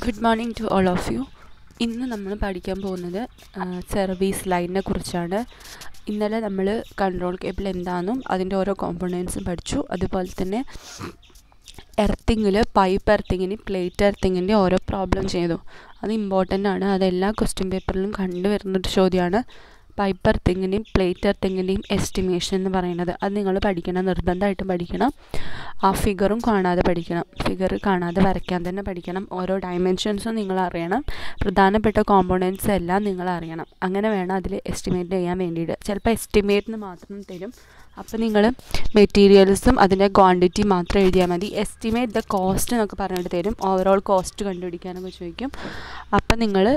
good morning to all of you ഇന്ന് നമ്മൾ പഠിക്കാൻ പോകുന്നത് സർവീസ് ലൈനിനെ കുറിച്ചാണ് ഇന്നലെ നമ്മൾ കൺട്രോൾ കേബിൾ എന്താണെന്നും അതിൻ്റെ ഓരോ കോമ്പണൻസും പഠിച്ചു അതുപോലെ തന്നെ എർത്തിങ്ങിൽ പൈപ്പ് എർത്തിങ്ങിന് പ്ലേറ്റ് എർത്തിങ്ങിൻ്റെ ഓരോ പ്രോബ്ലം ചെയ്തു അത് ഇമ്പോർട്ടൻ്റ് ആണ് അത് എല്ലാ ക്വസ്റ്റ്യൻ പേപ്പറിലും കണ്ടുവരുന്നൊരു ചോദ്യമാണ് പൈപ്പ് എർത്തിങ്ങിൻ്റെയും പ്ലേറ്റ് എർത്തിങ്ങിൻ്റെയും എസ്റ്റിമേഷൻ എന്ന് പറയുന്നത് അത് നിങ്ങൾ പഠിക്കണം നിർബന്ധമായിട്ടും പഠിക്കണം ആ ഫിഗറും കാണാതെ പഠിക്കണം ഫിഗർ കാണാതെ വരയ്ക്കാൻ തന്നെ പഠിക്കണം ഓരോ ഡയമെൻഷൻസും നിങ്ങൾ അറിയണം പ്രധാനപ്പെട്ട കോമ്പോണൻസ് എല്ലാം നിങ്ങൾ അറിയണം അങ്ങനെ വേണം അതിൽ എസ്റ്റിമേറ്റ് ചെയ്യാൻ വേണ്ടിയിട്ട് ചിലപ്പോൾ എസ്റ്റിമേറ്റിന് മാത്രം തരും അപ്പോൾ നിങ്ങൾ മെറ്റീരിയൽസും അതിൻ്റെ ക്വാണ്ടിറ്റി മാത്രം എഴുതിയാൽ മതി എസ്റ്റിമേറ്റ് ദ കോസ്റ്റ് എന്നൊക്കെ പറഞ്ഞിട്ട് തരും ഓവറോൾ കോസ്റ്റ് കണ്ടുപിടിക്കാനൊക്കെ ചോദിക്കും അപ്പം നിങ്ങൾ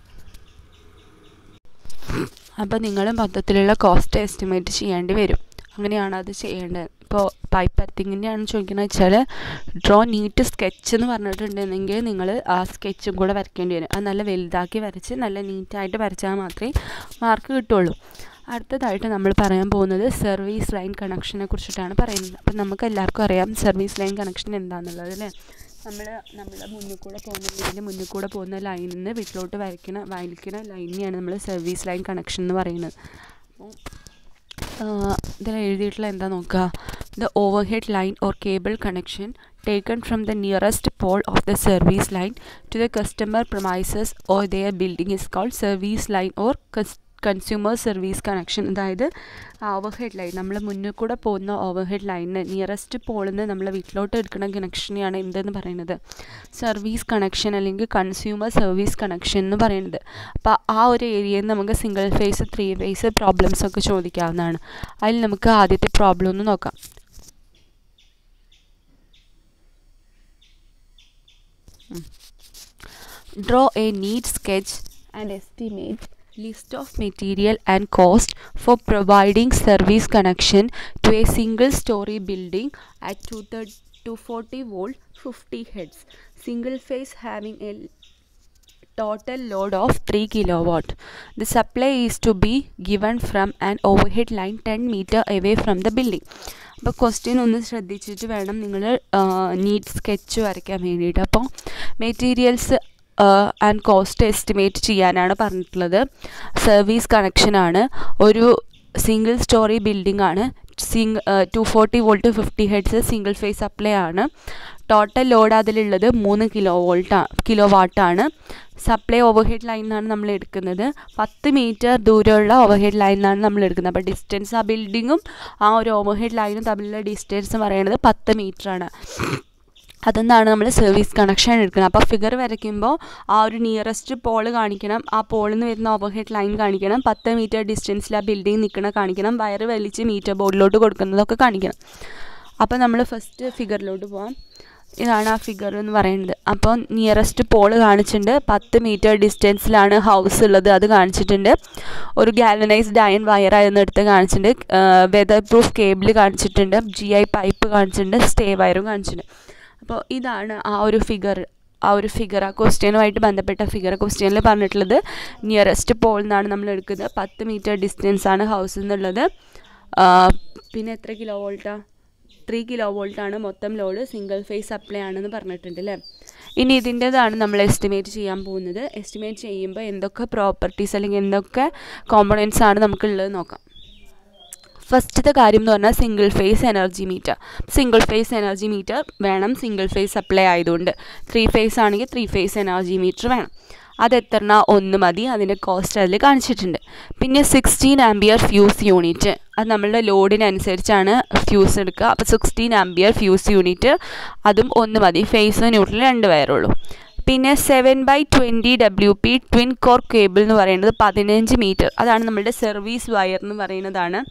അപ്പോൾ നിങ്ങൾ മൊത്തത്തിലുള്ള കോസ്റ്റ് എസ്റ്റിമേറ്റ് ചെയ്യേണ്ടി വരും അങ്ങനെയാണ് അത് ചെയ്യേണ്ടത് ഇപ്പോൾ പൈപ്പ് എർത്തിങ്ങിൻ്റെ ആണ് ചോദിക്കുന്നത് വെച്ചാൽ ഡ്രോ നീറ്റ് സ്കെച്ച് എന്ന് പറഞ്ഞിട്ടുണ്ടെങ്കിൽ നിങ്ങൾ ആ സ്കെച്ചും കൂടെ വരയ്ക്കേണ്ടി വരും അത് നല്ല വലുതാക്കി വരച്ച് നല്ല നീറ്റായിട്ട് വരച്ചാൽ മാത്രമേ മാർക്ക് കിട്ടുള്ളൂ അടുത്തതായിട്ട് നമ്മൾ പറയാൻ പോകുന്നത് സർവീസ് ലൈൻ കണക്ഷനെ കുറിച്ചിട്ടാണ് പറയുന്നത് അപ്പം നമുക്ക് എല്ലാവർക്കും അറിയാം സർവീസ് ലൈൻ കണക്ഷൻ എന്താണെന്നുള്ളത് അല്ലേ നമ്മൾ നമ്മുടെ മുന്നിൽ കൂടെ പോകുന്ന വീടിൻ്റെ മുന്നിൽ കൂടെ പോകുന്ന ലൈനിൽ നിന്ന് വീട്ടിലോട്ട് വരയ്ക്കണ വലിക്കണ ലൈനിനെയാണ് നമ്മൾ സർവീസ് ലൈൻ കണക്ഷൻ എന്ന് പറയുന്നത് അപ്പോൾ ഇതിൽ എഴുതിയിട്ടുള്ള എന്താ നോക്കുക the overhead line or cable connection taken from the nearest pole of the service line to the customer premises or their building is called service line or consumer service connection അതായത് overhead line നമ്മൾ മുന്നിൽ കൂടെ പോകുന്ന overhead ലൈനിന് nearest പോളിൽ നിന്ന് നമ്മൾ വീട്ടിലോട്ട് എടുക്കുന്ന കണക്ഷനെയാണ് എന്തെന്ന് പറയുന്നത് സർവീസ് കണക്ഷൻ അല്ലെങ്കിൽ കൺസ്യൂമർ സർവീസ് കണക്ഷൻ എന്ന് പറയുന്നത് അപ്പോൾ ആ ഒരു ഏരിയയിൽ നിന്ന് നമുക്ക് single phase three phase problems ഒക്കെ ചോദിക്കാവുന്നതാണ് അതിൽ നമുക്ക് ആദ്യത്തെ പ്രോബ്ലം ഒന്ന് നോക്കാം Draw a neat sketch and estimate list of material and cost for providing service connection to a single story building at 240 volt 50 hertz single phase having a total load of 3 kilowatt the supply is to be given from an overhead line 10 meter away from the building അപ്പോൾ question ഒന്ന് ശ്രദ്ധിച്ചിട്ട് വേണം നിങ്ങൾ NEET sketch വരയ്ക്കാൻ വേണ്ടിയിട്ട് അപ്പോൾ materials and cost estimate ചെയ്യാനാണ് പറഞ്ഞിട്ടുള്ളത് സർവീസ് കണക്ഷനാണ് ഒരു സിംഗിൾ സ്റ്റോറി ബിൽഡിംഗ് ആണ് സിംഗ് two forty volt fifty hertz single phase supply ആണ് ടോട്ടൽ ലോഡ് അതിലുള്ളത് മൂന്ന് കിലോ വോൾട്ടാ കിലോ വാട്ടാണ് സപ്ലൈ ഓവർഹെഡ് ലൈൻ നിന്നാണ് നമ്മൾ എടുക്കുന്നത് പത്ത് മീറ്റർ ദൂരമുള്ള ഓവർഹെഡ് ലൈൻ നിന്നാണ് നമ്മൾ എടുക്കുന്നത് അപ്പോൾ ഡിസ്റ്റൻസ് ആ ബിൽഡിങ്ങും ആ ഒരു ഓവർഹെഡ് ലൈനും തമ്മിലുള്ള ഡിസ്റ്റൻസ് പറയുന്നത് പത്ത് മീറ്ററാണ് അതെന്നാണ് നമ്മൾ സർവീസ് കണക്ഷൻ എടുക്കുന്നത് അപ്പോൾ ഫിഗർ വരയ്ക്കുമ്പോൾ ആ ഒരു നിയറസ്റ്റ് പോൾ കാണിക്കണം ആ പോളിൽ നിന്ന് വരുന്ന ഓവർഹെഡ് ലൈൻ കാണിക്കണം പത്ത് മീറ്റർ ഡിസ്റ്റൻസിൽ ആ ബിൽഡിംഗ് നിൽക്കണ കാണിക്കണം വയറ് വലിച്ച് മീറ്റർ ബോർഡിലോട്ട് കൊടുക്കുന്നതൊക്കെ കാണിക്കണം അപ്പോൾ നമ്മൾ ഫസ്റ്റ് ഫിഗറിലോട്ട് പോകാം ഇതാണ് ആ ഫിഗർ എന്ന് പറയുന്നത് അപ്പോൾ നിയറസ്റ്റ് പോൾ കാണിച്ചിട്ടുണ്ട് പത്ത് മീറ്റർ ഡിസ്റ്റൻസിലാണ് ഹൗസ് ഉള്ളത് അത് കാണിച്ചിട്ടുണ്ട് ഒരു ഗാലനൈസ്ഡ് അയൺ വയർ ആയിരുന്നു എടുത്ത് കാണിച്ചിട്ടുണ്ട് വെതർ പ്രൂഫ് കേബിൾ കാണിച്ചിട്ടുണ്ട് ജി ഐ പൈപ്പ് കാണിച്ചിട്ടുണ്ട് സ്റ്റേ വയറും കാണിച്ചിട്ടുണ്ട് അപ്പോൾ ഇതാണ് ആ ഒരു ഫിഗർ ആ ഒരു ഫിഗർ ആ ക്വസ്റ്റ്യനുമായിട്ട് ബന്ധപ്പെട്ട ഫിഗർ ക്വസ്റ്റ്യനിൽ പറഞ്ഞിട്ടുള്ളത് നിയറസ്റ്റ് പോൾ എന്നാണ് നമ്മൾ എടുക്കുന്നത് പത്ത് മീറ്റർ ഡിസ്റ്റൻസ് ആണ് ഹൗസിൽ നിന്നുള്ളത് പിന്നെ എത്ര കിലോ വോൾട്ടാണ് ത്രീ കിലോ വോൾട്ടാണ് മൊത്തം ലോഡ് സിംഗിൾ ഫേസ് സപ്ലൈ ആണെന്ന് പറഞ്ഞിട്ടുണ്ട് അല്ലേ ഇനി ഇതിൻ്റേതാണ് നമ്മൾ എസ്റ്റിമേറ്റ് ചെയ്യാൻ പോകുന്നത് എസ്റ്റിമേറ്റ് ചെയ്യുമ്പോൾ എന്തൊക്കെ പ്രോപ്പർട്ടീസ് അല്ലെങ്കിൽ എന്തൊക്കെ കോമ്പണൻസ് ആണ് നമുക്കുള്ളത് നോക്കാം ഫസ്റ്റത്തെ കാര്യം എന്ന് പറഞ്ഞാൽ single phase energy meter single phase energy meter വേണം സിംഗിൾ ഫേസ് സപ്ലൈ ആയതുകൊണ്ട് ത്രീ ഫേസ് ആണെങ്കിൽ ത്രീ ഫേസ് എനർജി മീറ്റർ വേണം അത് എത്രണ്ണ ഒന്ന് മതി അതിൻ്റെ കോസ്റ്റ് അതിൽ കാണിച്ചിട്ടുണ്ട് പിന്നെ സിക്സ്റ്റീൻ ആംബിയർ ഫ്യൂസ് യൂണിറ്റ് അത് നമ്മളുടെ ലോഡിനനുസരിച്ചാണ് ഫ്യൂസ് എടുക്കുക അപ്പോൾ സിക്സ്റ്റീൻ ആംബിയർ ഫ്യൂസ് യൂണിറ്റ് അതും ഒന്ന് മതി ഫേസ് ന്യൂട്രൽ രണ്ട് വയറുള്ളൂ പിന്നെ seven by twenty W P twin core cable എന്ന് പറയുന്നത് പതിനഞ്ച് മീറ്റർ അതാണ് നമ്മളുടെ സർവീസ് വയർ എന്ന് പറയുന്നതാണ്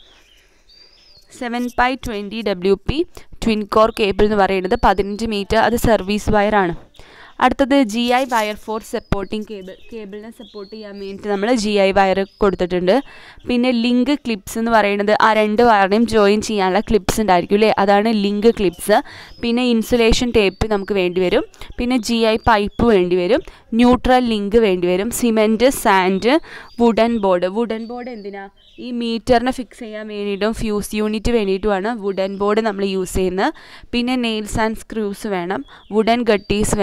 seven by twenty W P twin core cable എന്ന് പറയുന്നത് പതിനഞ്ച് മീറ്റർ അത് സർവീസ് വയറാണ് അടുത്തത് G I wire for supporting cable കേബിളിനെ സപ്പോർട്ട് ചെയ്യാൻ വേണ്ടിയിട്ട് നമ്മൾ ജി ഐ വയർ കൊടുത്തിട്ടുണ്ട് പിന്നെ ലിങ്ക് ക്ലിപ്സ് എന്ന് പറയുന്നത് ആ രണ്ട് വയറിനെയും ജോയിൻ ചെയ്യാനുള്ള ക്ലിപ്സ് ഉണ്ടായിരിക്കും അല്ലേ അതാണ് ലിങ്ക് ക്ലിപ്സ് പിന്നെ ഇൻസുലേഷൻ ടേപ്പ് നമുക്ക് വേണ്ടി വരും പിന്നെ ജി ഐ പൈപ്പ് വേണ്ടി വരും ന്യൂട്രൽ ലിങ്ക് വേണ്ടി വരും cement sand wooden board wooden board എന്തിനാ ഈ മീറ്ററിനെ ഫിക്സ് ചെയ്യാൻ വേണ്ടിയിട്ടും ഫ്യൂസ് യൂണിറ്റ് വേണ്ടിയിട്ടുമാണ് വുഡൻ ബോർഡ് നമ്മൾ യൂസ് ചെയ്യുന്നത് പിന്നെ നെയിൽസ് ആൻഡ് സ്ക്രൂസ് വേണം വുഡൻ ഗട്ടീസ് വേണം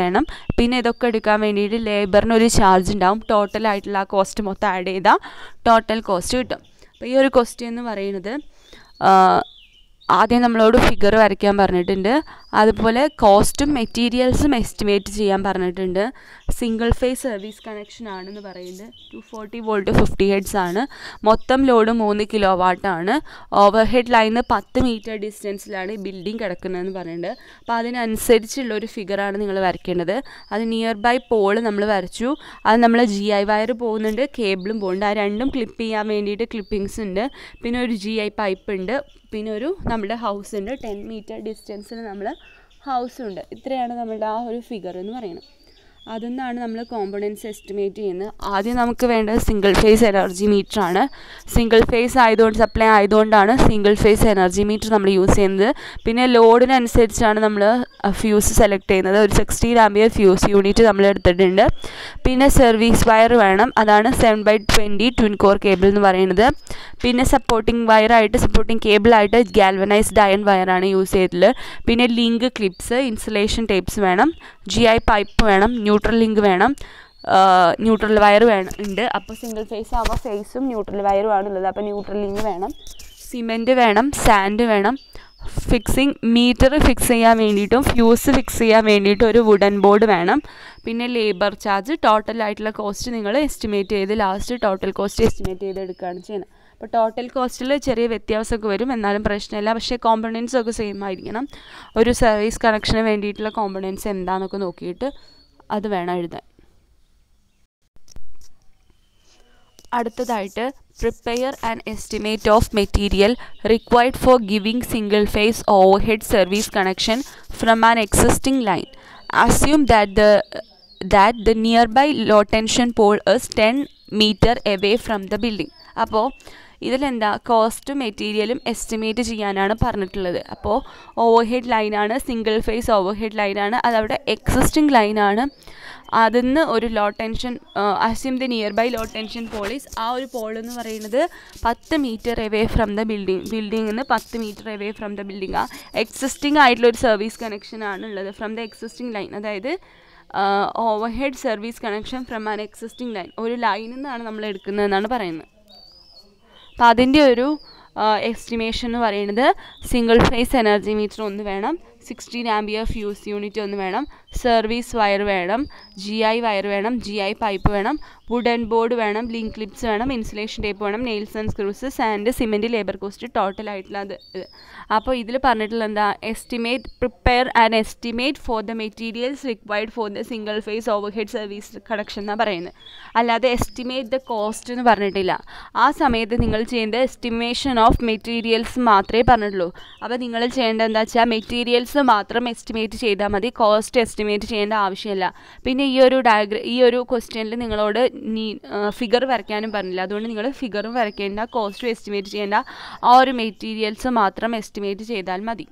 പിന്നെ ഇതൊക്കെ എടുക്കാൻ വേണ്ടിയിട്ട് ലേബറിന് ഒരു ചാർജ് ഉണ്ടാവും ടോട്ടലായിട്ടുള്ള ആ കോസ്റ്റ് മൊത്തം ആഡ് ചെയ്താൽ ടോട്ടൽ കോസ്റ്റ് കിട്ടും അപ്പോൾ ഈ ഒരു ക്വസ്റ്റ്യൻ എന്ന് പറയുന്നത് ആദ്യം നമ്മളോട് ഫിഗർ വരയ്ക്കാൻ പറഞ്ഞിട്ടുണ്ട് അതുപോലെ കോസ്റ്റും മെറ്റീരിയൽസും എസ്റ്റിമേറ്റ് ചെയ്യാൻ പറഞ്ഞിട്ടുണ്ട് സിംഗിൾ ഫേസ് സർവീസ് കണക്ഷൻ ആണെന്ന് പറയുന്നത് two forty volt fifty hertz ആണ് മൊത്തം ലോഡ് മൂന്ന് കിലോ വാട്ടാണ് ഓവർ ഹെഡ് ലൈനിൽ പത്ത് മീറ്റർ ഡിസ്റ്റൻസിലാണ് ഈ ബിൽഡിംഗ് കിടക്കുന്നതെന്ന് പറയുന്നുണ്ട് അപ്പോൾ അതിനനുസരിച്ചുള്ള ഒരു ഫിഗറാണ് നിങ്ങൾ വരയ്ക്കേണ്ടത് അത് നിയർ ബൈ പോൾ നമ്മൾ വരച്ചു അത് നമ്മൾ ജി ഐ വയർ പോകുന്നുണ്ട് കേബിളും പോകുന്നുണ്ട് ആ രണ്ടും ക്ലിപ്പ് ചെയ്യാൻ വേണ്ടിയിട്ട് ക്ലിപ്പിങ്സ് ഉണ്ട് പിന്നെ ഒരു ജി ഐ പൈപ്പ് ഉണ്ട് പിന്നെ ഒരു നമ്മുടെ ഹൗസ് ഉണ്ട് ടെൻ മീറ്റർ ഡിസ്റ്റൻസിൽ നമ്മൾ ഹൗസ് ഉണ്ട് ഇത്രയാണ് നമ്മുടെ ആ ഒരു ഫിഗർ എന്ന് പറയുന്നത് അതിൽ നിന്നാണ് നമ്മൾ കോമ്പണൻസ് എസ്റ്റിമേറ്റ് ചെയ്യുന്നത് ആദ്യം നമുക്ക് വേണ്ടത് സിംഗിൾ ഫേസ് എനർജി മീറ്റർ ആണ് സിംഗിൾ ഫേസ് ആയതുകൊണ്ട് സപ്ലൈ ആയതുകൊണ്ടാണ് സിംഗിൾ ഫേസ് എനർജി മീറ്റർ നമ്മൾ യൂസ് ചെയ്യുന്നത് പിന്നെ ലോഡിനനുസരിച്ചാണ് നമ്മൾ ഫ്യൂസ് സെലക്ട് ചെയ്യുന്നത് ഒരു സിക്സ്റ്റീൻ ആംബിയർ ഫ്യൂസ് യൂണിറ്റ് നമ്മൾ എടുത്തിട്ടുണ്ട് പിന്നെ സർവീസ് വയർ വേണം അതാണ് seven by twenty twin core cable എന്ന് പറയുന്നത് പിന്നെ സപ്പോർട്ടിംഗ് വയറായിട്ട് സപ്പോർട്ടിംഗ് കേബിളായിട്ട് ഗാൽവനൈസ്ഡ് അയൺ വയറാണ് യൂസ് ചെയ്തിട്ടുള്ളത് പിന്നെ ലിങ്ക് ക്ലിപ്സ് ഇൻസുലേഷൻ ടേപ്സ് വേണം ജി ഐ പൈപ്പ് വേണം ന്യൂട്രൽ ലിങ്ക് വേണം ന്യൂട്രൽ വയർ വേണം ഉണ്ട് അപ്പോൾ സിംഗിൾ ഫേസ് ആകുമ്പോൾ ഫേസും ന്യൂട്രൽ വയറും ആണുള്ളത് അപ്പോൾ ന്യൂട്രൽ ലിങ്ക് വേണം സിമെൻറ്റ് വേണം സാൻഡ് വേണം ഫിക്സിങ് മീറ്റർ ഫിക്സ് ചെയ്യാൻ വേണ്ടിയിട്ടും ഫ്യൂസ് ഫിക്സ് ചെയ്യാൻ വേണ്ടിയിട്ടും ഒരു വുഡൻ ബോർഡ് വേണം പിന്നെ ലേബർ ചാർജ് ടോട്ടൽ ആയിട്ടുള്ള കോസ്റ്റ് നിങ്ങൾ എസ്റ്റിമേറ്റ് ചെയ്ത് ലാസ്റ്റ് ടോട്ടൽ കോസ്റ്റ് എസ്റ്റിമേറ്റ് ചെയ്ത് എടുക്കുകയാണ് ചെയ്യുന്നത് അപ്പോൾ ടോട്ടൽ കോസ്റ്റിൽ ചെറിയ വ്യത്യാസമൊക്കെ വരും എന്നാലും പ്രശ്നമില്ല പക്ഷേ കോമ്പണൻസ് ഒക്കെ സെയിം ആയിരിക്കണം ഒരു സർവീസ് കണക്ഷന് വേണ്ടിയിട്ടുള്ള കോമ്പണൻസ് എന്താണെന്നൊക്കെ നോക്കിയിട്ട് അത് വേണം എഴുതാൻ അടുത്തതായിട്ട് prepare and estimate of material required for giving single phase overhead service connection from an existing line assume that the that the nearby low tension pole is ten metre away from the building അപ്പോൾ ഇതിലെന്താ കോസ്റ്റും മെറ്റീരിയലും estimate ചെയ്യാനാണ് പറഞ്ഞിട്ടുള്ളത് അപ്പോൾ overhead ലൈനാണ് single phase overhead ലൈനാണ് അതവിടെ എക്സിസ്റ്റിംഗ് ലൈനാണ് അതിൽ നിന്ന് ഒരു low tension assume the nearby low tension Pauli's ആ ഒരു പോൾ എന്ന് പറയുന്നത് പത്ത് metre away from the building ബിൽഡിംഗിൽ നിന്ന് പത്ത് metre away from the building ആ എക്സിസ്റ്റിംഗ് ആയിട്ടുള്ള ഒരു സർവീസ് കണക്ഷൻ ആണ് ഉള്ളത് ഫ്രം ദ എക്സിസ്റ്റിംഗ് ലൈൻ അതായത് overhead service connection from an existing line ഒരു ലൈനിൽ നിന്നാണ് നമ്മൾ എടുക്കുന്നതെന്നാണ് പറയുന്നത് അപ്പോൾ അതിൻ്റെ ഒരു എസ്റ്റിമേഷൻ എന്ന് പറയുന്നത് സിംഗിൾ ഫേസ് എനർജി മീറ്റർ ഒന്ന് വേണം സിക്സ്റ്റീൻ ആംബിയർ ഫ്യൂസ് യൂണിറ്റ് ഒന്ന് വേണം സർവീസ് വയർ വേണം ജി ഐ വയർ വേണം ജി ഐ പൈപ്പ് വേണം വുഡൻ ബോർഡ് വേണം ലിങ്ക് ക്ലിപ്സ് വേണം ഇൻസുലേഷൻ ടേപ്പ് വേണം nails and screws sand cement labour cost total ആയിട്ടുള്ള അത് അപ്പോൾ ഇതിൽ പറഞ്ഞിട്ടുള്ള എന്താ estimate prepare and estimate for the materials required for the single phase overhead service connection എന്നാണ് പറയുന്നത് അല്ലാതെ എസ്റ്റിമേറ്റ് ദ കോസ്റ്റ് എന്ന് പറഞ്ഞിട്ടില്ല ആ സമയത്ത് നിങ്ങൾ ചെയ്യേണ്ടത് എസ്റ്റിമേഷൻ ഓഫ് മെറ്റീരിയൽസ് മാത്രമേ പറഞ്ഞിട്ടുള്ളൂ അപ്പോൾ നിങ്ങൾ ചെയ്യേണ്ടത് എന്താ വെച്ചാൽ മെറ്റീരിയൽസ് മാത്രം എസ്റ്റിമേറ്റ് ചെയ്താൽ മതി കോസ്റ്റ് എസ്റ്റിമേറ്റ് ചെയ്യേണ്ട ആവശ്യമില്ല പിന്നെ ഈ ഒരു ഡയഗ്ര ഈ ഒരു ക്വസ്റ്റ്യനിൽ നിങ്ങളോട് നീ ഫിഗർ വരയ്ക്കാനും പറഞ്ഞില്ല അതുകൊണ്ട് നിങ്ങൾ ഫിഗറും വരയ്ക്കേണ്ട കോസ്റ്റും എസ്റ്റിമേറ്റ് ചെയ്യേണ്ട ആ ഒരു മെറ്റീരിയൽസ് മാത്രം എസ്റ്റിമേറ്റ് ചെയ്താൽ മതി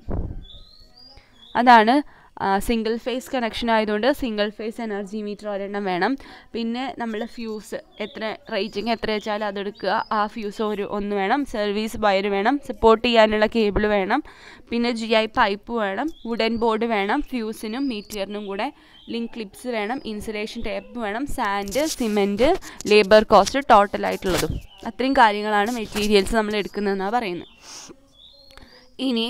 അതാണ് സിംഗിൾ ഫേസ് കണക്ഷൻ ആയതുകൊണ്ട് സിംഗിൾ ഫേസ് എനർജി മീറ്റർ ഒരെണ്ണം വേണം പിന്നെ നമ്മൾ ഫ്യൂസ് എത്ര റേറ്റിംഗ് എത്ര വെച്ചാൽ അതെടുക്കുക ആ ഫ്യൂസ് ഒരു ഒന്ന് വേണം സർവീസ് വയർ വേണം സപ്പോർട്ട് ചെയ്യാനുള്ള കേബിൾ വേണം പിന്നെ ജി ഐ പൈപ്പ് വേണം വുഡൻ ബോർഡ് വേണം ഫ്യൂസിനും മീറ്ററിനും കൂടെ ലിങ്ക് ക്ലിപ്സ് വേണം ഇൻസുലേഷൻ ടേപ്പ് വേണം സാൻഡ് സിമെൻറ്റ് ലേബർ കോസ്റ്റ് ടോട്ടലായിട്ടുള്ളതും അത്രയും കാര്യങ്ങളാണ് മെറ്റീരിയൽസ് നമ്മൾ എടുക്കുന്നതെന്നാണ് പറയുന്നത് ഇനി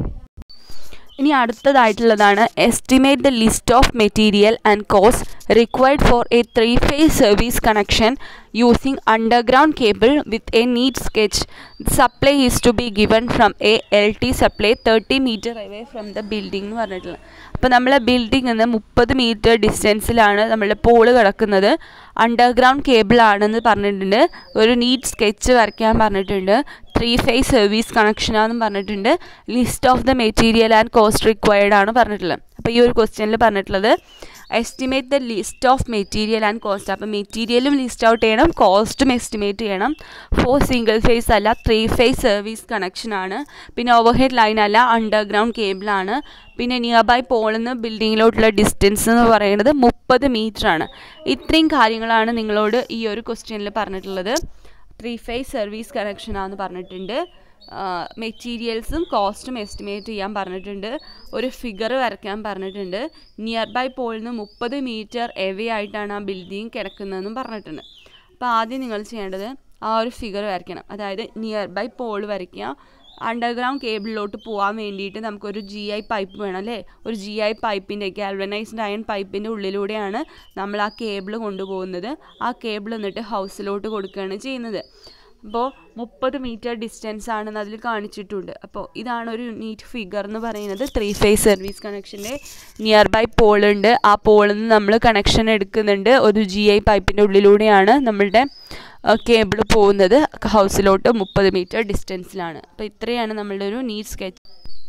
ഇനി അടുത്തതായിട്ടുള്ളതാണ് estimate the list of material and cost required for a three phase service connection using underground cable with a neat sketch supply is to be given from A L T supply thirty metre away from the building എന്ന് പറഞ്ഞിട്ടുള്ളത് അപ്പോൾ നമ്മളെ building നിന്ന് മുപ്പത് metre ഡിസ്റ്റൻസിലാണ് നമ്മളുടെ Paul കിടക്കുന്നത് underground cable ആണെന്ന് പറഞ്ഞിട്ടുണ്ട് ഒരു നീറ്റ് സ്കെച്ച് വരയ്ക്കാൻ പറഞ്ഞിട്ടുണ്ട് ത്രീ ഫേസ് സർവീസ് കണക്ഷനാണെന്നും പറഞ്ഞിട്ടുണ്ട് list of the material and cost required ആണ് പറഞ്ഞിട്ടുള്ളത് അപ്പോൾ ഈ ഒരു ക്വസ്റ്റ്യനിൽ പറഞ്ഞിട്ടുള്ളത് estimate the list of material and cost അപ്പോൾ മെറ്റീരിയലും ലിസ്റ്റ് ഔട്ട് ചെയ്യണം കോസ്റ്റും എസ്റ്റിമേറ്റ് ചെയ്യണം ഫോർ സിംഗിൾ ഫേസ് അല്ല ത്രീ ഫേസ് സർവീസ് കണക്ഷൻ ആണ് പിന്നെ ഓവർ ഹെഡ് ലൈൻ അല്ല അണ്ടർഗ്രൗണ്ട് കേബിളാണ് പിന്നെ നിയർ ബൈ പോളിൽ നിന്ന് ബിൽഡിങ്ങിലോട്ടുള്ള ഡിസ്റ്റൻസ് എന്ന് പറയുന്നത് മുപ്പത് മീറ്റർ ആണ് ഇത്രയും കാര്യങ്ങളാണ് നിങ്ങളോട് ഈ ഒരു ക്വസ്റ്റ്യനിൽ പറഞ്ഞിട്ടുള്ളത് ത്രീ ഫേസ് സർവീസ് കണക്ഷനാന്ന് പറഞ്ഞിട്ടുണ്ട് മെറ്റീരിയൽസും കോസ്റ്റും എസ്റ്റിമേറ്റ് ചെയ്യാൻ പറഞ്ഞിട്ടുണ്ട് ഒരു ഫിഗർ വരയ്ക്കാൻ പറഞ്ഞിട്ടുണ്ട് നിയർ ബൈ പോളിൽ നിന്ന് മുപ്പത് മീറ്റർ എവേ ആയിട്ടാണ് ആ ബിൽഡിംഗ് കിടക്കുന്നതെന്നും പറഞ്ഞിട്ടുണ്ട് അപ്പോൾ ആദ്യം നിങ്ങൾ ചെയ്യേണ്ടത് ആ ഒരു ഫിഗർ വരയ്ക്കണം അതായത് നിയർ ബൈ പോൾ വരയ്ക്കുക അണ്ടർഗ്രൗണ്ട് കേബിളിലോട്ട് പോകാൻ വേണ്ടിയിട്ട് നമുക്കൊരു ജി ഐ പൈപ്പ് വേണം അല്ലേ ഒരു ജി ഐ പൈപ്പിൻ്റെ ഗാൽവനൈസ്ഡ് അയൺ പൈപ്പിൻ്റെ ഉള്ളിലൂടെയാണ് നമ്മൾ ആ കേബിൾ കൊണ്ടുപോകുന്നത് ആ കേബിൾ എന്നിട്ട് ഹൗസിലോട്ട് കൊടുക്കുകയാണ് ചെയ്യുന്നത് അപ്പോൾ മുപ്പത് മീറ്റർ ഡിസ്റ്റൻസ് ആണെന്ന് അതിൽ കാണിച്ചിട്ടുണ്ട് അപ്പോൾ ഇതാണ് ഒരു നീറ്റ് ഫിഗർ എന്ന് പറയുന്നത് ത്രീ ഫേസ് സർവീസ് കണക്ഷൻ്റെ നിയർ ബൈ പോളുണ്ട് ആ പോളിൽ നിന്ന് നമ്മൾ കണക്ഷൻ എടുക്കുന്നുണ്ട് ഒരു ജി ഐ പൈപ്പിൻ്റെ ഉള്ളിലൂടെയാണ് നമ്മളുടെ കേബിൾ പോകുന്നത് ഹൗസിലോട്ട് മുപ്പത് മീറ്റർ ഡിസ്റ്റൻസിലാണ് അപ്പോൾ ഇത്രയാണ് നമ്മളുടെ ഒരു നീറ്റ് സ്കെച്ച്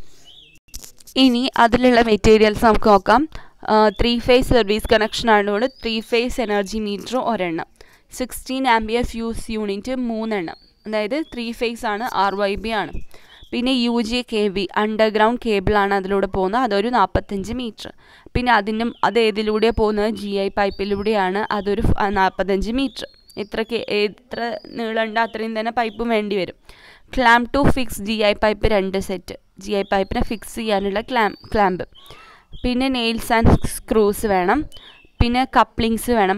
ഇനി അതിലുള്ള മെറ്റീരിയൽസ് നമുക്ക് നോക്കാം ത്രീ ഫേസ് സർവീസ് കണക്ഷൻ ആയതുകൊണ്ട് ത്രീ ഫേസ് എനർജി മീറ്റർ ഒരെണ്ണം സിക്സ്റ്റീൻ ആംബിയർ ഫ്യൂസ് യൂണിറ്റ് മൂന്നെണ്ണം അതായത് ത്രീ ഫേസ് ആണ് ആർ വൈ ബി ആണ് പിന്നെ U G K V underground കേബിളാണ് അതിലൂടെ പോകുന്നത് അതൊരു നാൽപ്പത്തഞ്ച് മീറ്റർ പിന്നെ അതിനും അത് ഏതിലൂടെ പോകുന്നത് ജി ഐ പൈപ്പിലൂടെയാണ് അതൊരു നാൽപ്പത്തഞ്ച് മീറ്റർ എത്ര എത്ര നീളമുണ്ട് അത്രയും തന്നെ പൈപ്പും വേണ്ടി വരും clamp to fix G I pipe രണ്ട് സെറ്റ് ജി ഐ പൈപ്പിനെ ഫിക്സ് ചെയ്യാനുള്ള ക്ലാം ക്ലാമ്പ് പിന്നെ നെയിൽസ് ആൻഡ് സ്ക്രൂസ് വേണം പിന്നെ കപ്ലിങ്സ് വേണം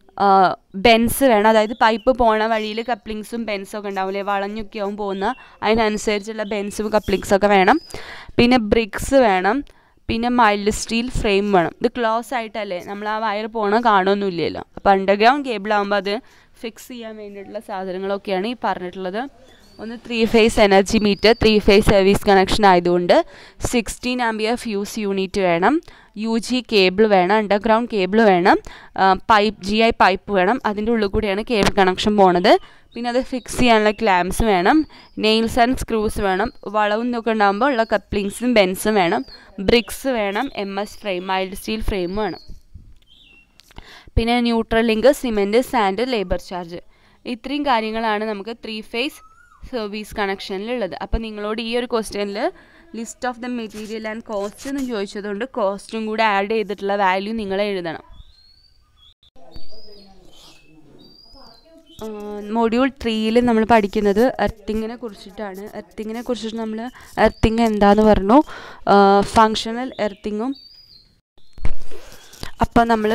ബെൻസ് വേണം അതായത് പൈപ്പ് പോണ വഴിയിൽ കപ്ലിങ്സും ബെൻസും ഒക്കെ ഉണ്ടാവില്ലേ വളഞ്ഞൊക്കെ ആവും പോകുന്ന അതിനനുസരിച്ചുള്ള ബെൻസും കപ്ലിങ്സും ഒക്കെ വേണം പിന്നെ ബ്രിക്സ് വേണം പിന്നെ മൈൽഡ് സ്റ്റീൽ ഫ്രെയിം വേണം ഇത് ക്ലോസ് ആയിട്ടല്ലേ നമ്മൾ ആ വയർ പോണ കാണുമൊന്നുമില്ലല്ലോ അപ്പോൾ അണ്ടർഗ്രൗണ്ട് കേബിൾ ആകുമ്പോൾ അത് ഫിക്സ് ചെയ്യാൻ വേണ്ടിയിട്ടുള്ള സാധനങ്ങളൊക്കെയാണ് ഈ പറഞ്ഞിട്ടുള്ളത് ഒന്ന് three phase energy meter three phase service connection ആയതുകൊണ്ട് സിക്സ്റ്റീൻ ആംബിയർ ഫ്യൂസ് യൂണിറ്റ് വേണം യു ജി കേബിൾ വേണം അണ്ടർഗ്രൗണ്ട് കേബിൾ വേണം പൈപ്പ് ജി ഐ പൈപ്പ് വേണം അതിൻ്റെ ഉള്ളിൽ കൂടിയാണ് കേബിൾ കണക്ഷൻ പോണത് പിന്നെ അത് ഫിക്സ് ചെയ്യാനുള്ള ക്ലാംസ് വേണം നെയിൽസ് ആൻഡ് സ്ക്രൂസ് വേണം വളവും ഇതൊക്കെ ഉണ്ടാകുമ്പോൾ ഉള്ള കപ്ലിങ്സും ബെൻസും വേണം ബ്രിക്സ് വേണം M S frame mild steel frame വേണം പിന്നെ neutral link cement sand labour charge ഇത്രയും കാര്യങ്ങളാണ് നമുക്ക് ത്രീ ഫേസ് സർവീസ് കണക്ഷനിലുള്ളത് അപ്പോൾ നിങ്ങളോട് ഈ ഒരു ക്വസ്റ്റ്യനിൽ list of the material and cost എന്ന് ചോദിച്ചതുകൊണ്ട് കോസ്റ്റും കൂടെ ആഡ് ചെയ്തിട്ടുള്ള വാല്യൂ നിങ്ങൾ എഴുതണം മൊഡ്യൂൾ ത്രീയിൽ നമ്മൾ പഠിക്കുന്നത് എർത്തിങ്ങിനെ കുറിച്ചിട്ടാണ് എർത്തിങ്ങിനെ കുറിച്ചിട്ട് നമ്മൾ എർത്തിങ് എന്താന്ന് പറഞ്ഞു ഫങ്ഷണൽ എർത്തിങ്ങും അപ്പം നമ്മൾ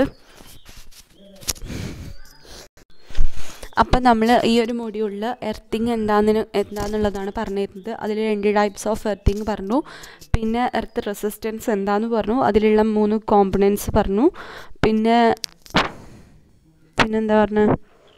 അപ്പം നമ്മൾ ഈ ഒരു മൊഡ്യൂളിൽ എർത്തിങ് എന്താന്ന് എന്താണെന്നുള്ളതാണ് പറഞ്ഞിരുന്നത് അതിൽ രണ്ട് ടൈപ്സ് ഓഫ് എർത്തിങ് പറഞ്ഞു പിന്നെ എർത്ത് റെസിസ്റ്റൻസ് എന്താന്ന് പറഞ്ഞു അതിലുള്ള മൂന്ന് കോമ്പണൻസ് പറഞ്ഞു പിന്നെ പിന്നെന്താ പറഞ്ഞത്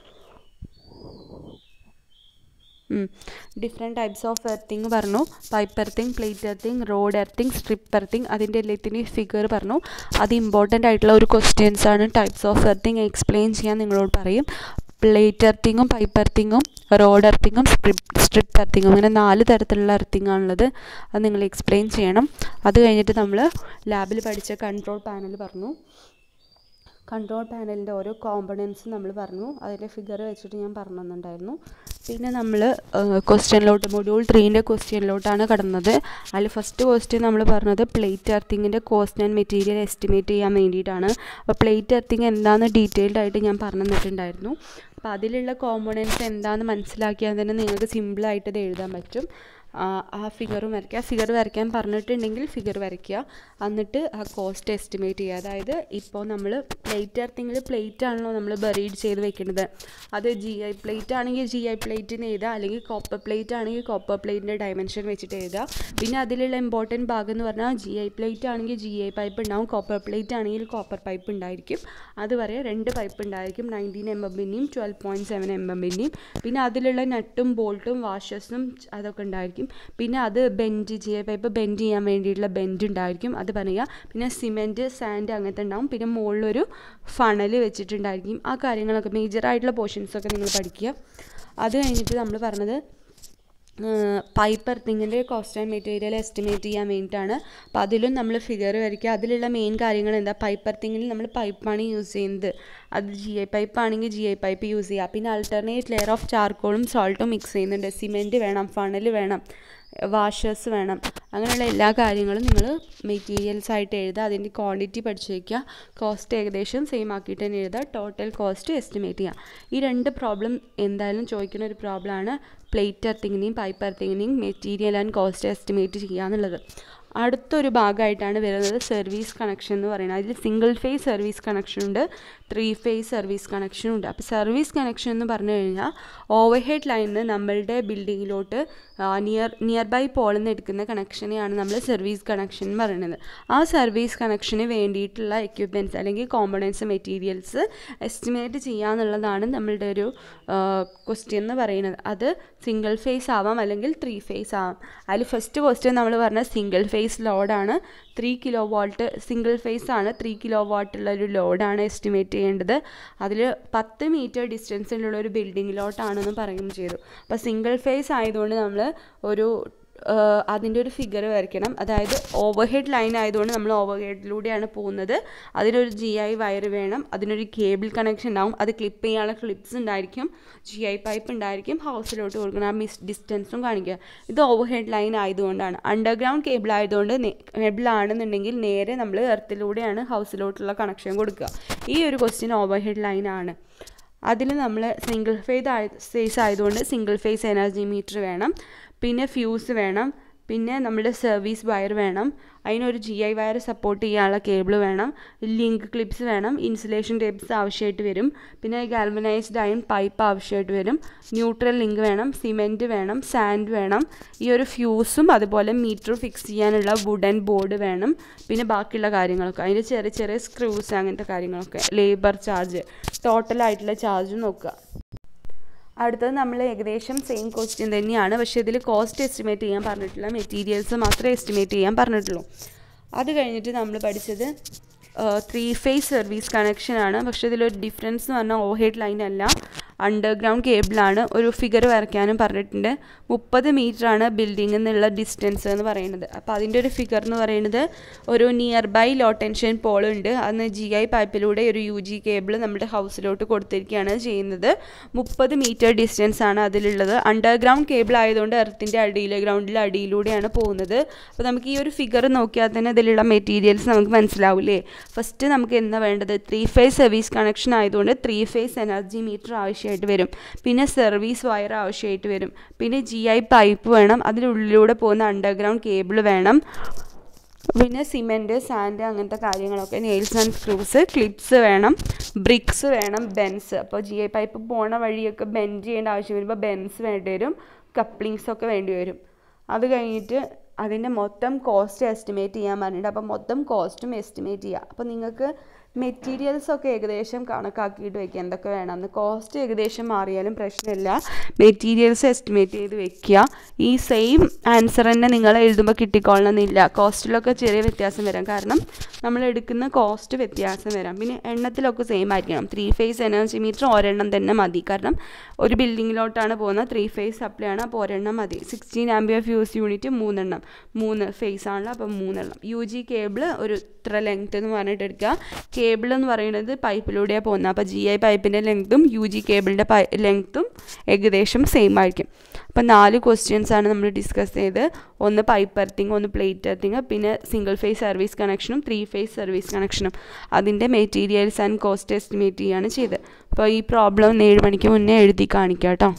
ഡിഫറെൻറ്റ് ടൈപ്സ് ഓഫ് എർത്തിങ് പറഞ്ഞു pipe earthing plate earthing rod earthing strip earthing അതിൻ്റെ എല്ലാത്തിൻ്റെയും ഫിഗർ പറഞ്ഞു അത് ഇമ്പോർട്ടൻ്റ് ആയിട്ടുള്ള ഒരു ക്വസ്റ്റ്യൻസ് ആണ് ടൈപ്സ് ഓഫ് എർത്തിങ് എക്സ്പ്ലെയിൻ ചെയ്യാൻ നിങ്ങളോട് പറയും പ്ലേറ്റ് എർത്തിങ്ങും പൈപ്പ് എർത്തിങ്ങും റോഡ് എർത്തിങ്ങും സ്ട്രിപ്പ് സ്ട്രിപ്പ് എർത്തിങ്ങും അങ്ങനെ നാല് തരത്തിലുള്ള എർത്തിങ് ആണുള്ളത് അത് നിങ്ങൾ എക്സ്പ്ലെയിൻ ചെയ്യണം അത് കഴിഞ്ഞിട്ട് നമ്മൾ ലാബിൽ പഠിച്ച കൺട്രോൾ പാനൽ പറഞ്ഞു കൺട്രോൾ പാനലിൻ്റെ ഓരോ കോമ്പണൻസ് നമ്മൾ പറഞ്ഞു അതിൻ്റെ ഫിഗർ വെച്ചിട്ട് ഞാൻ പറഞ്ഞു തന്നിട്ടുണ്ടായിരുന്നു പിന്നെ നമ്മൾ ക്വസ്റ്റ്യനിലോട്ട് മൊഡ്യൂൾ ത്രീൻ്റെ ക്വസ്റ്റ്യനിലോട്ടാണ് കടന്നത് അതിൽ ഫസ്റ്റ് ക്വസ്റ്റ്യൻ നമ്മൾ പറഞ്ഞത് പ്ലേറ്റ് എർത്തിങ്ങിൻ്റെ കോസ്റ്റ് ആൻഡ് മെറ്റീരിയൽ എസ്റ്റിമേറ്റ് ചെയ്യാൻ വേണ്ടിയിട്ടാണ് അപ്പോൾ പ്ലേറ്റ് എർത്തിങ് എന്താണെന്ന് ഡീറ്റെയിൽഡ് ആയിട്ട് ഞാൻ പറഞ്ഞു തന്നിട്ടുണ്ടായിരുന്നു അപ്പോൾ അതിലുള്ള കോമ്പണൻസ് എന്താണെന്ന് മനസ്സിലാക്കിയാൽ തന്നെ നിങ്ങൾക്ക് സിമ്പിളായിട്ട് ഇത് എഴുതാൻ പറ്റും ആ ഫിഗറും വരയ്ക്കുക ഫിഗർ വരയ്ക്കാൻ പറഞ്ഞിട്ടുണ്ടെങ്കിൽ ഫിഗർ വരയ്ക്കുക എന്നിട്ട് ആ കോസ്റ്റ് എസ്റ്റിമേറ്റ് ചെയ്യുക അതായത് ഇപ്പോൾ നമ്മൾ പ്ലേറ്റ് എർത്തിങ്ങിൽ പ്ലേറ്റ് ആണല്ലോ നമ്മൾ ബറീഡ് ചെയ്ത് വെക്കുന്നത് അത് ജി ഐ പ്ലേറ്റ് ആണെങ്കിൽ ജി ഐ പ്ലേറ്റിന് എഴുതുക അല്ലെങ്കിൽ കോപ്പർ പ്ലേറ്റ് ആണെങ്കിൽ കോപ്പർ പ്ലേറ്റിൻ്റെ ഡയമെൻഷൻ വെച്ചിട്ട് എഴുതുക പിന്നെ അതിലുള്ള ഇമ്പോർട്ടൻറ്റ് ഭാഗം എന്ന് പറഞ്ഞാൽ ജി ഐ പ്ലേറ്റ് ആണെങ്കിൽ ജി ഐ പൈപ്പ് ഉണ്ടാവും കോപ്പർ പ്ലേറ്റ് ആണെങ്കിൽ കോപ്പർ പൈപ്പ് ഉണ്ടായിരിക്കും അതുവരെ രണ്ട് പൈപ്പ് ഉണ്ടായിരിക്കും നയൻറ്റീൻ എം എമ്മിൻ്റെയും ട്വൽവ് പോയിൻറ്റ് സെവൻ എം എമ്മിൻ്റെയും പിന്നെ അതിലുള്ള നട്ടും ബോൾട്ടും വാഷേഴ്സും അതൊക്കെ ഉണ്ടായിരിക്കും പിന്നെ അത് bend G I pipe bend ചെയ്യാൻ വേണ്ടിയിട്ടുള്ള ബെൻഡ് ഉണ്ടായിരിക്കും അത് പറയുക പിന്നെ സിമെൻറ്റ് സാൻഡ് അങ്ങനത്തെ ഉണ്ടാവും പിന്നെ മുകളിലൊരു ഫണൽ വെച്ചിട്ടുണ്ടായിരിക്കും ആ കാര്യങ്ങളൊക്കെ മേജറായിട്ടുള്ള പോർഷൻസൊക്കെ നിങ്ങൾ പഠിക്കുക അത് കഴിഞ്ഞിട്ട് നമ്മൾ പറഞ്ഞത് പൈപ്പ് എർത്തിങ്ങിൻ്റെ കോസ്റ്റ് ആൻഡ് മെറ്റീരിയൽ എസ്റ്റിമേറ്റ് ചെയ്യാൻ വേണ്ടിയിട്ടാണ് അപ്പോൾ അതിലും നമ്മൾ ഫിഗർ വരയ്ക്കുക അതിലുള്ള മെയിൻ കാര്യങ്ങൾ എന്താ പൈപ്പ് എർത്തിങ്ങിൽ നമ്മൾ പൈപ്പാണ് യൂസ് ചെയ്യുന്നത് അത് ജി ഐ പൈപ്പ് ആണെങ്കിൽ ജി ഐ പൈപ്പ് യൂസ് ചെയ്യുക പിന്നെ ആൾട്ടർനേറ്റ് ലെയർ ഓഫ് ചാർക്കോളും സോൾട്ടും മിക്സ് ചെയ്യുന്നുണ്ട് സിമെൻറ്റ് വേണം ഫണൽ വേണം വാഷേഴ്സ് വേണം അങ്ങനെയുള്ള എല്ലാ കാര്യങ്ങളും നിങ്ങൾ മെറ്റീരിയൽസ് ആയിട്ട് എഴുതുക അതിൻ്റെ ക്വാണ്ടിറ്റി പഠിച്ച് വയ്ക്കുക കോസ്റ്റ് ഏകദേശം സെയിം ആക്കിയിട്ട് തന്നെ എഴുതുക ടോട്ടൽ കോസ്റ്റ് എസ്റ്റിമേറ്റ് ചെയ്യുക ഈ രണ്ട് പ്രോബ്ലം എന്തായാലും ചോദിക്കുന്ന ഒരു പ്രോബ്ലമാണ് പ്ലേറ്റ് എർത്തിങ്ങിനെയും പൈപ്പ് എർത്തിങ്ങിനെയും മെറ്റീരിയൽ ആൻഡ് കോസ്റ്റ് എസ്റ്റിമേറ്റ് ചെയ്യുക എന്നുള്ളത് അടുത്തൊരു ഭാഗമായിട്ടാണ് വരുന്നത് സർവീസ് കണക്ഷൻ എന്ന് പറയുന്നത് അതിൽ സിംഗിൾ ഫേസ് സർവീസ് കണക്ഷൻ ഉണ്ട് ത്രീ ഫേസ് സർവീസ് കണക്ഷനും ഉണ്ട് അപ്പോൾ സർവീസ് കണക്ഷൻ എന്ന് പറഞ്ഞു കഴിഞ്ഞാൽ ഓവർ ഹെഡ് ലൈനിൽ നമ്മളുടെ ബിൽഡിങ്ങിലോട്ട് നിയർ നിയർ ബൈ പോളിൽ നിന്ന് എടുക്കുന്ന കണക്ഷനെയാണ് നമ്മൾ സർവീസ് കണക്ഷൻ എന്ന് പറയുന്നത് ആ സർവീസ് കണക്ഷന് വേണ്ടിയിട്ടുള്ള എക്യുപ്മെൻറ്റ്സ് അല്ലെങ്കിൽ കോമ്പണൻസ് മെറ്റീരിയൽസ് എസ്റ്റിമേറ്റ് ചെയ്യുക എന്നുള്ളതാണ് നമ്മളുടെ ഒരു ക്വസ്റ്റ്യൻ എന്ന് പറയുന്നത് അത് സിംഗിൾ ഫേസ് ആവാം അല്ലെങ്കിൽ ത്രീ ഫേസ് ആവാം അതിൽ ഫസ്റ്റ് ക്വസ്റ്റ്യൻ നമ്മൾ പറഞ്ഞ സിംഗിൾ ഫേസ് ലോഡാണ് three kilowatt single phase ആണ് ത്രീ കിലോ വാട്ടുള്ള ഒരു ലോഡാണ് എസ്റ്റിമേറ്റ് ചെയ്യേണ്ടത് അതിൽ പത്ത് മീറ്റർ ഡിസ്റ്റൻസിലുള്ള ഒരു ബിൽഡിങ്ങിലോട്ടാണെന്ന് പറയുകയും ചെയ്തു അപ്പോൾ സിംഗിൾ ഫേസ് ആയതുകൊണ്ട് നമ്മൾ ഒരു അതിൻ്റെ ഒരു ഫിഗർ വരയ്ക്കണം അതായത് ഓവർ ഹെഡ് ലൈൻ ആയതുകൊണ്ട് നമ്മൾ ഓവർ ഹെഡിലൂടെയാണ് പോകുന്നത് അതിനൊരു ജി ഐ വയർ വേണം അതിനൊരു കേബിൾ കണക്ഷൻ ഉണ്ടാവും അത് ക്ലിപ്പ് ചെയ്യാനുള്ള ക്ലിപ്സ് ഉണ്ടായിരിക്കും ജി ഐ പൈപ്പ് ഉണ്ടായിരിക്കും ഹൗസിലോട്ട് കൊടുക്കണം ആ മിസ് ഡിസ്റ്റൻസും കാണിക്കുക ഇത് ഓവർ ഹെഡ് ലൈൻ ആയതുകൊണ്ടാണ് അണ്ടർഗ്രൗണ്ട് കേബിൾ ആയതുകൊണ്ട് കേബിൾ ആണെന്നുണ്ടെങ്കിൽ നേരെ നമ്മൾ എർത്തിലൂടെയാണ് ഹൗസിലോട്ടുള്ള കണക്ഷൻ കൊടുക്കുക ഈ ഒരു ക്വസ്റ്റ്യൻ ഓവർ ഹെഡ് ലൈൻ ആണ് അതിൽ നമ്മൾ സിംഗിൾ ഫേസ് ആയ ഫേസ് ആയതുകൊണ്ട് സിംഗിൾ ഫേസ് എനർജി മീറ്റർ വേണം പിന്നെ ഫ്യൂസ് വേണം പിന്നെ നമ്മുടെ സർവീസ് വയർ വേണം അതിനൊരു ജി ഐ വയർ സപ്പോർട്ട് ചെയ്യാനുള്ള കേബിൾ വേണം ലിങ്ക് ക്ലിപ്സ് വേണം ഇൻസുലേഷൻ ടേപ്സ് ആവശ്യമായിട്ട് വരും പിന്നെ ഗാൽവനൈസ്ഡ് അയൺ പൈപ്പ് ആവശ്യമായിട്ട് വരും ന്യൂട്രൽ ലിങ്ക് വേണം സിമെൻറ്റ് വേണം സാൻഡ് വേണം ഈ ഒരു ഫ്യൂസും അതുപോലെ മീറ്റർ ഫിക്സ് ചെയ്യാനുള്ള വുഡൻ ബോർഡ് വേണം പിന്നെ ബാക്കിയുള്ള കാര്യങ്ങളൊക്കെ അതിൻ്റെ ചെറിയ ചെറിയ സ്ക്രൂസ് അങ്ങനത്തെ കാര്യങ്ങളൊക്കെ ലേബർ ചാർജ് ടോട്ടലായിട്ടുള്ള ചാർജ് നോക്കുക അടുത്തത് നമ്മൾ ഏകദേശം സെയിം ക്വസ്റ്റ്യൻ തന്നെയാണ് പക്ഷേ ഇതിൽ കോസ്റ്റ് എസ്റ്റിമേറ്റ് ചെയ്യാൻ പറഞ്ഞിട്ടില്ല മെറ്റീരിയൽസ് മാത്രമേ എസ്റ്റിമേറ്റ് ചെയ്യാൻ പറഞ്ഞിട്ടുള്ളൂ അത് കഴിഞ്ഞിട്ട് നമ്മൾ പഠിച്ചത് ത്രീ ഫേസ് സർവീസ് കണക്ഷനാണ് പക്ഷേ ഇതിലൊരു ഡിഫറൻസ് എന്ന് പറഞ്ഞാൽ ഓവർ ഹെഡ് ലൈൻ അല്ല അണ്ടർഗ്രൗണ്ട് കേബിളാണ് ഒരു ഫിഗർ വരയ്ക്കാനും പറഞ്ഞിട്ടുണ്ട് മുപ്പത് ആണ് ബിൽഡിങ്ങിൽ നിന്നുള്ള ഡിസ്റ്റൻസ് എന്ന് പറയുന്നത് അപ്പോൾ അതിൻ്റെ ഒരു ഫിഗർ എന്ന് പറയുന്നത് ഒരു nearby low tension pole ഉണ്ട് അന്ന് ജി ഐ പൈപ്പിലൂടെ ഒരു യു ജി കേബിൾ നമ്മുടെ ഹൗസിലോട്ട് കൊടുത്തിരിക്കുകയാണ് ചെയ്യുന്നത് മുപ്പത് മീറ്റർ ഡിസ്റ്റൻസ് ആണ് അതിലുള്ളത് അണ്ടർഗ്രൗണ്ട് കേബിൾ ആയതുകൊണ്ട് എർത്തിൻ്റെ അടിയിൽ ഗ്രൗണ്ടിൽ അടിയിലൂടെയാണ് പോകുന്നത് അപ്പോൾ നമുക്ക് ഈ ഒരു ഫിഗർ നോക്കിയാൽ തന്നെ ഇതിലുള്ള മെറ്റീരിയൽസ് നമുക്ക് മനസ്സിലാവില്ലേ ഫസ്റ്റ് നമുക്ക് എന്താ വേണ്ടത് ത്രീ ഫേസ് സർവീസ് കണക്ഷൻ ആയതുകൊണ്ട് ത്രീ ഫേസ് എനർജി മീറ്റർ ആവശ്യമായിട്ട് വരും പിന്നെ സർവീസ് വയർ ആവശ്യമായിട്ട് വരും പിന്നെ ജി ഐ പൈപ്പ് വേണം അതിനുള്ളിലൂടെ പോകുന്ന അണ്ടർഗ്രൗണ്ട് കേബിൾ വേണം പിന്നെ സിമെൻറ്റ് സാൻഡ് അങ്ങനത്തെ കാര്യങ്ങളൊക്കെ നെയിൽസ് ആൻഡ് സ്ക്രൂസ് ക്ലിപ്സ് വേണം ബ്രിക്സ് വേണം ബെൻസ് അപ്പോൾ ജി ഐ പൈപ്പ് പോണ വഴിയൊക്കെ ബെൻഡ് ചെയ്യേണ്ട ആവശ്യം വരുമ്പോൾ ബെൻസ് വേണ്ടി വരും കപ്ലിങ്സ് ഒക്കെ വേണ്ടി വരും അത് കഴിഞ്ഞിട്ട് അതിൻ്റെ മൊത്തം കോസ്റ്റ് എസ്റ്റിമേറ്റ് ചെയ്യാൻ പറഞ്ഞിട്ട് അപ്പോൾ മൊത്തം കോസ്റ്റും എസ്റ്റിമേറ്റ് ചെയ്യുക അപ്പോൾ നിങ്ങൾക്ക് മെറ്റീരിയൽസ് ഒക്കെ ഏകദേശം കണക്കാക്കിയിട്ട് വെക്കുക എന്തൊക്കെ വേണമെന്ന് കോസ്റ്റ് ഏകദേശം മാറിയാലും പ്രശ്നമില്ല മെറ്റീരിയൽസ് എസ്റ്റിമേറ്റ് ചെയ്ത് വെക്കുക ഈ സെയിം ആൻസർ തന്നെ നിങ്ങൾ എഴുതുമ്പോൾ കിട്ടിക്കൊള്ളണമെന്നില്ല കോസ്റ്റിലൊക്കെ ചെറിയ വ്യത്യാസം വരാം കാരണം നമ്മൾ എടുക്കുന്ന കോസ്റ്റ് വ്യത്യാസം വരാം പിന്നെ എണ്ണത്തിലൊക്കെ സെയിം ആയിരിക്കണം ത്രീ ഫേസ് എനർജി മീറ്റർ ഒരെണ്ണം തന്നെ മതി കാരണം ഒരു ബിൽഡിങ്ങിലോട്ടാണ് പോകുന്നത് ത്രീ ഫേസ് സപ്ലൈ ആണ് അപ്പോൾ ഒരെണ്ണം മതി സിക്സ്റ്റീൻ ആംബിയർ ഫ്യൂസ് യൂണിറ്റ് മൂന്നെണ്ണം മൂന്ന് ഫേസ് ആണല്ലോ അപ്പോൾ മൂന്നെണ്ണം യു ജി കേബിൾ ഒരു ഇത്ര ലെങ്ത് എന്ന് പറഞ്ഞിട്ട് എടുക്കുക കേബിൾ എന്ന് പറയുന്നത് പൈപ്പിലൂടെയാണ് പോകുന്നത് അപ്പോൾ ജി ഐ പൈപ്പിൻ്റെ ലെങ്ത്തും യു ജി കേബിളിൻ്റെ പൈ ലെങ്ത്തും ഏകദേശം സെയിം ആയിരിക്കും അപ്പോൾ നാല് ക്വസ്റ്റ്യൻസ് ആണ് നമ്മൾ ഡിസ്കസ് ചെയ്ത് ഒന്ന് പൈപ്പ് എർത്തിങ് ഒന്ന് പ്ലേറ്റ് എർത്തിങ് പിന്നെ സിംഗിൾ ഫേസ് സർവീസ് കണക്ഷനും ത്രീ ഫേസ് സർവീസ് കണക്ഷനും അതിൻ്റെ മെറ്റീരിയൽസ് ആൻഡ് കോസ്റ്റ് എസ്റ്റിമേറ്റ് ചെയ്യുകയാണ് ചെയ്തത് അപ്പോൾ ഈ പ്രോബ്ലം ഏഴ് മണിക്ക് മുന്നേ എഴുതി കാണിക്കാം കേട്ടോ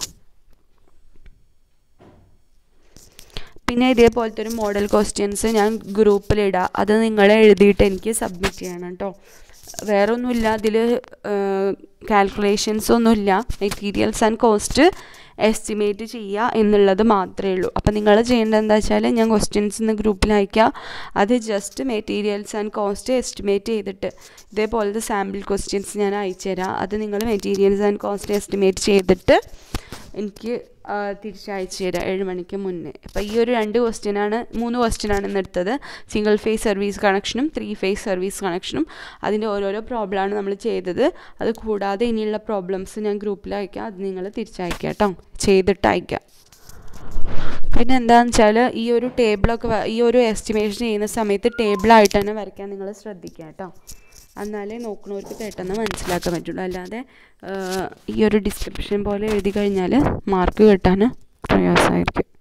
പിന്നെ ഇതേപോലത്തെ ഒരു മോഡൽ ക്വസ്റ്റ്യൻസ് ഞാൻ ഗ്രൂപ്പിലിടാം അത് നിങ്ങൾ എഴുതിയിട്ട് എനിക്ക് സബ്മിറ്റ് ചെയ്യണം കേട്ടോ വേറെ ഒന്നുമില്ല അതിൽ കാൽക്കുലേഷൻസ് ഒന്നുമില്ല മെറ്റീരിയൽസ് ആൻഡ് കോസ്റ്റ് എസ്റ്റിമേറ്റ് ചെയ്യുക എന്നുള്ളത് മാത്രമേ ഉള്ളൂ അപ്പോൾ നിങ്ങൾ ചെയ്യേണ്ടത് എന്താ വെച്ചാൽ ഞാൻ ക്വസ്റ്റ്യൻസ് ഇന്ന് ഗ്രൂപ്പിൽ അയക്കാം അത് just materials and cost estimate ചെയ്തിട്ട് ഇതേപോലത്തെ സാമ്പിൾ ക്വസ്റ്റ്യൻസ് ഞാൻ അയച്ചു തരാം അത് നിങ്ങൾ മെറ്റീരിയൽസ് ആൻഡ് കോസ്റ്റ് എസ്റ്റിമേറ്റ് ചെയ്തിട്ട് എനിക്ക് തിരിച്ചയച്ചു തരാം ഏഴ് മണിക്ക് മുന്നേ അപ്പോൾ ഈ ഒരു രണ്ട് ക്വസ്റ്റ്യനാണ് മൂന്ന് ക്വസ്റ്റ്യനാണ് ഇന്ന് എടുത്തത് സിംഗിൾ ഫേസ് സർവീസ് കണക്ഷനും ത്രീ ഫേസ് സർവീസ് കണക്ഷനും അതിൻ്റെ ഓരോരോ പ്രോബ്ലമാണ് നമ്മൾ ചെയ്തത് അത് കൂടാതെ ഇനിയുള്ള പ്രോബ്ലംസ് ഞാൻ ഗ്രൂപ്പിൽ അയക്കാം അത് നിങ്ങൾ തിരിച്ചയക്കാം കേട്ടോ ചെയ്തിട്ട് അയക്കാം പിന്നെ എന്താണെന്ന് വെച്ചാൽ ഈ ഒരു ടേബിളൊക്കെ ഈ ഒരു എസ്റ്റിമേഷൻ ചെയ്യുന്ന സമയത്ത് ടേബിളായിട്ട് തന്നെ വരയ്ക്കാൻ നിങ്ങൾ ശ്രദ്ധിക്കുക കേട്ടോ എന്നാലേ നോക്കുന്നവർക്ക് പെട്ടെന്ന് മനസ്സിലാക്കാൻ പറ്റുള്ളൂ അല്ലാതെ ഈ ഒരു ഡിസ്ക്രിപ്ഷൻ പോലെ എഴുതി കഴിഞ്ഞാൽ മാർക്ക് കിട്ടാൻ പ്രയാസമായിരിക്കും